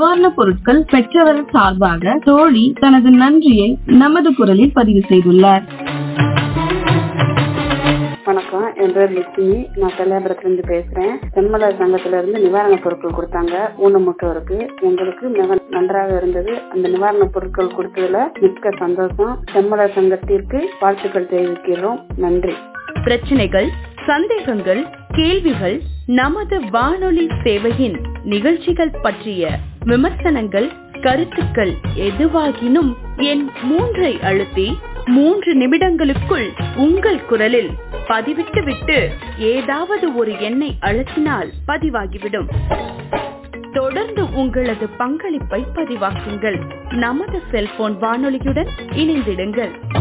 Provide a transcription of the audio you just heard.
நிவாரணப் பொருட்கள் பெற்றவர் சார்பாக தோழி தனது நன்றியை நமது குரலில் பதிவு செய்துள்ளார் வணக்கம் என் பேர் லட்சுமி நான் கல்யாபுரத்துல இருந்து பேசுறேன் செம்மலர் சங்கத்துல இருந்து நிவாரண பொருட்கள் கொடுத்தாங்க ஊனமுற்றோருக்கு எங்களுக்கு மிக நன்றாக இருந்தது அந்த நிவாரண பொருட்கள் கொடுத்ததுல மிக்க சந்தோஷம் செம்மலர் சங்கத்திற்கு வாழ்த்துக்கள் தெரிவிக்கிறோம் நன்றி பிரச்சனைகள் சந்தேகங்கள் கேள்விகள் நமது வானொலி சேவையின் நிகழ்ச்சிகள் பற்றிய விமர்சனங்கள் கருத்துக்கள் எதுவாகினும் என் மூன்றை அழுத்தி மூன்று நிமிடங்களுக்குள் உங்கள் குரலில் பதிவிட்டு விட்டு ஏதாவது ஒரு எண்ணை அழுத்தினால் பதிவாகிவிடும் தொடர்ந்து உங்களது பங்களிப்பை பதிவாக்குங்கள் நமது செல்போன் வானொலியுடன் இணைந்திடுங்கள்